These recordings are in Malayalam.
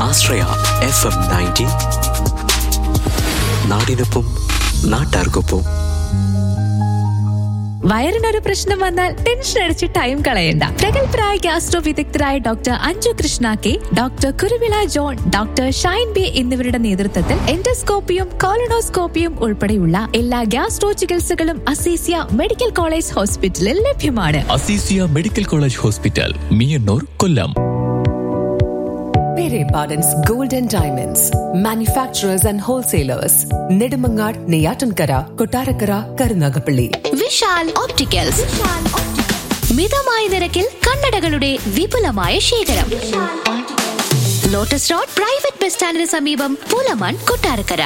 ആശ്രയ എഫ് എം നയൻറ്റി നാടിനൊപ്പം നാട്ടാർക്കൊപ്പം വയറിനൊരു പ്രശ്നം വന്നാൽ ടെൻഷൻ അടിച്ച് ടൈം കളയണ്ട പ്രഗത്ഭരായ ഗ്യാസ്ട്രോ വിദഗ്ധരായ doctor Anju Krishna K doctor Kuruvila John doctor Shine B എന്നിവരുടെ നേതൃത്വത്തിൽ എൻഡോസ്കോപ്പിയും കോളനോസ്കോപ്പിയും ഉൾപ്പെടെയുള്ള എല്ലാ ഗ്യാസ്ട്രോ ചികിത്സകളും അസീസിയ മെഡിക്കൽ കോളേജ് ഹോസ്പിറ്റലിൽ ലഭ്യമാണ് Azeezia medical college hospital Meeyannoor Kollam Pere Pardon's Gold and Diamonds, manufacturers and wholesalers, Nedumangad, Neyatankara, Kotarakara, Karunagapalli. Vishal opticals മിതമായ നിരക്കിൽ കണ്ണടകളുടെ വിപുലമായ ശേഖരം ലോട്ടസ് റോഡ് പ്രൈവറ്റ് ബസ് സ്റ്റാൻഡിന് സമീപം Pulamon Kottarakkara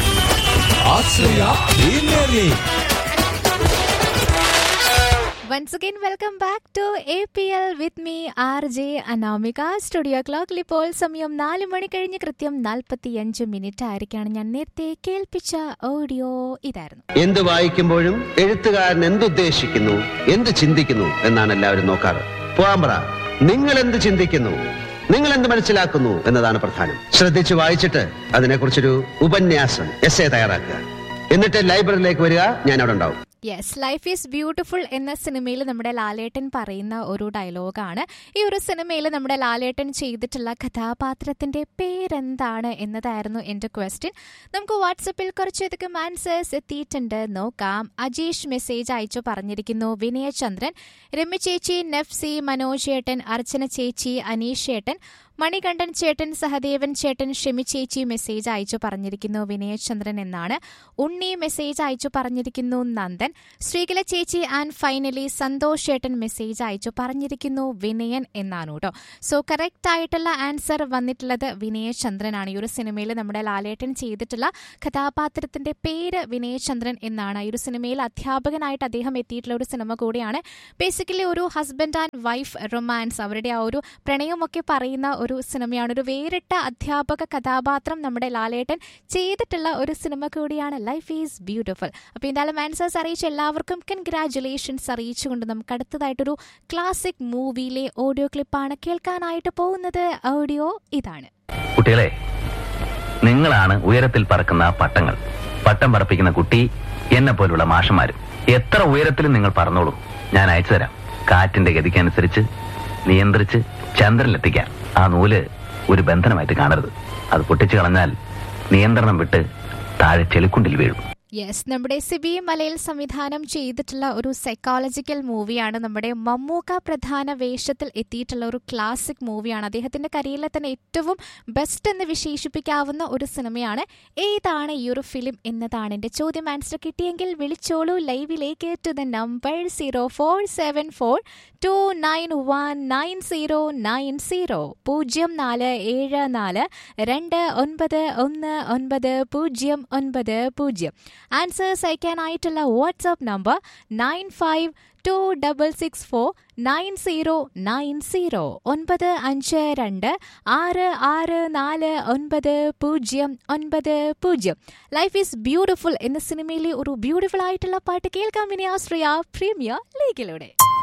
once again welcome back to A P L with me R J Anamika studio ക്ലോക്കിൽ ഇപ്പോൾ സമയം നാല് മണി കഴിഞ്ഞ് കൃത്യം നാൽപ്പത്തിയഞ്ച് മിനിറ്റ് ആയിരിക്കാണ് ഞാൻ നേരത്തെ കേൾപ്പിച്ച ഓഡിയോ ഇതായിരുന്നു എന്ത് വായിക്കുമ്പോഴും എഴുത്തുകാരൻ എന്തുദ്ദേശിക്കുന്നു എന്ത് ചിന്തിക്കുന്നു എന്നാണ് എല്ലാവരും നോക്കാറ് പോകാൻ പറ നിങ്ങൾ എന്ത് ചിന്തിക്കുന്നു നിങ്ങൾ എന്ത് മനസ്സിലാക്കുന്നു എന്നതാണ് പ്രധാനം ശ്രദ്ധിച്ച് വായിച്ചിട്ട് അതിനെക്കുറിച്ചൊരു ഉപന്യാസം എസ് എ തയ്യാറാക്കുക എന്നിട്ട് ലൈബ്രറിയിലേക്ക് വരിക ഞാൻ അവിടെ ഉണ്ടാവും യെസ് ലൈഫ് ഈസ് ബ്യൂട്ടിഫുൾ എന്ന സിനിമയിൽ നമ്മുടെ ലാലേട്ടൻ പറയുന്ന ഒരു ഡയലോഗാണ് ഈ ഒരു സിനിമയിൽ നമ്മുടെ ലാലേട്ടൻ ചെയ്തിട്ടുള്ള കഥാപാത്രത്തിന്റെ പേരെന്താണ് എന്നതായിരുന്നു എൻ്റെ ക്വസ്റ്റ്യൻ നമുക്ക് വാട്സപ്പിൽ കുറച്ചധികം ആൻസേഴ്സ് എത്തിയിട്ടുണ്ട് നോക്കാം അജീഷ് മെസ്സേജ് അയച്ചു പറഞ്ഞിരിക്കുന്നു വിനയചന്ദ്രൻ രമ്യ ചേച്ചി നഫ്സി മനോജ് ചേട്ടൻ അർച്ചന ചേച്ചി അനീഷ് ചേട്ടൻ മണികണ്ഠൻ ചേട്ടൻ സഹദേവൻ ചേട്ടൻ ഷെമി ചേച്ചി മെസ്സേജ് അയച്ചു പറഞ്ഞിരിക്കുന്നു വിനയചന്ദ്രൻ എന്നാണ് ഉണ്ണി മെസ്സേജ് അയച്ചു പറഞ്ഞിരിക്കുന്നു നന്ദൻ ശ്രീകല ചേച്ചി ആൻഡ് ഫൈനലി സന്തോഷ് ചേട്ടൻ മെസ്സേജ് അയച്ചു പറഞ്ഞിരിക്കുന്നു വിനയൻ എന്നാണ് കേട്ടോ സോ കറക്റ്റ് ആയിട്ടുള്ള ആൻസർ വന്നിട്ടുള്ളത് വിനയചന്ദ്രനാണ് ഈ ഒരു സിനിമയിൽ നമ്മുടെ ലാലേട്ടൻ ചെയ്തിട്ടുള്ള കഥാപാത്രത്തിന്റെ പേര് വിനയചന്ദ്രൻ എന്നാണ് ഈ ഒരു സിനിമയിൽ അധ്യാപകനായിട്ട് അദ്ദേഹം എത്തിയിട്ടുള്ള ഒരു സിനിമ കൂടിയാണ് ബേസിക്കലി ഒരു ഹസ്ബൻഡ് ആൻഡ് വൈഫ് റൊമാൻസ് അവരുടെ ആ ഒരു പ്രണയമൊക്കെ പറയുന്ന ഒരു സിനിമയാണ് ഒരു വേറിട്ട അധ്യാപക കഥാപാത്രം നമ്മുടെ ലാലേട്ടൻ ചെയ്തിട്ടുള്ള ഒരു സിനിമ കൂടിയാണ് ലൈഫ് ഈസ് ബ്യൂട്ടിഫുൾ അപ്പോൾ എന്തായാലും ആൻസേഴ്സ് അറിയിച്ച എല്ലാവർക്കും കൺഗ്രാറ്റുലേഷൻസ് അറിയിച്ചുകൊണ്ട് നമുക്ക് അടുത്തതായിട്ടൊരു ക്ലാസിക് മൂവിയിലെ ഓഡിയോ ക്ലിപ്പാണ് കേൾക്കാനായിട്ട് പോകുന്നത് ഓഡിയോ ഇതാണ് കുട്ടികളെ നിങ്ങളാണ് ഉയരത്തിൽ പറക്കുന്ന പട്ടങ്ങൾ പട്ടം പറപ്പിക്കുന്ന കുട്ടി എന്നെ പോലുള്ള മാഷന്മാരും എത്ര ഉയരത്തിലും നിങ്ങൾ പറന്നോളൂ ഞാൻ അയച്ചു തരാം കാറ്റിന്റെ ഗതിക്കനുസരിച്ച് നിയന്ത്രിച്ച് ചന്ദ്രനിലെത്തിക്കാൻ ആ നൂല് ഒരു ബന്ധനമായിട്ട് കാണരുത് അത് പൊട്ടിച്ചു കളഞ്ഞാൽ നിയന്ത്രണം വിട്ട് താഴെ ചെളിക്കുണ്ടിൽ വീഴും യെസ് നമ്മുടെ സിബി മലയിൽ സംവിധാനം ചെയ്തിട്ടുള്ള ഒരു സൈക്കോളജിക്കൽ മൂവിയാണ് നമ്മുടെ മമ്മൂക്ക പ്രധാന വേഷത്തിൽ എത്തിയിട്ടുള്ള ഒരു ക്ലാസിക് മൂവിയാണ് അദ്ദേഹത്തിന്റെ കരിയറിലെ തന്നെ ഏറ്റവും ബെസ്റ്റ് എന്ന് വിശേഷിപ്പിക്കാവുന്ന ഒരു സിനിമയാണ് ഏതാണ് ഈ ഒരു ഫിലിം എന്നതാണ് എൻ്റെ ചോദ്യം ആൻസർ കിട്ടിയെങ്കിൽ വിളിച്ചോളൂ ലൈവിലേക്ക് to the number zero four seven four two nine one nine zero nine zero പൂജ്യം നാല് ഏഴ് നാല് രണ്ട് ഒൻപത് ഒന്ന് ഒൻപത് പൂജ്യം ഒൻപത് പൂജ്യം ആൻസേഴ്സ് അയക്കാനായിട്ടുള്ള WhatsApp number nine five two double six four nine zero nine zero ഒൻപത് അഞ്ച് രണ്ട് ആറ് ആറ് നാല് ഒൻപത് പൂജ്യം ഒൻപത് പൂജ്യം ലൈഫ് ഈസ് ബ്യൂട്ടിഫുൾ എന്ന സിനിമയിലെ ഒരു ബ്യൂട്ടിഫുൾ ആയിട്ടുള്ള പാട്ട് കേൾക്കാം വിനയാശ്രയ പ്രീമിയർ ലീഗിലൂടെ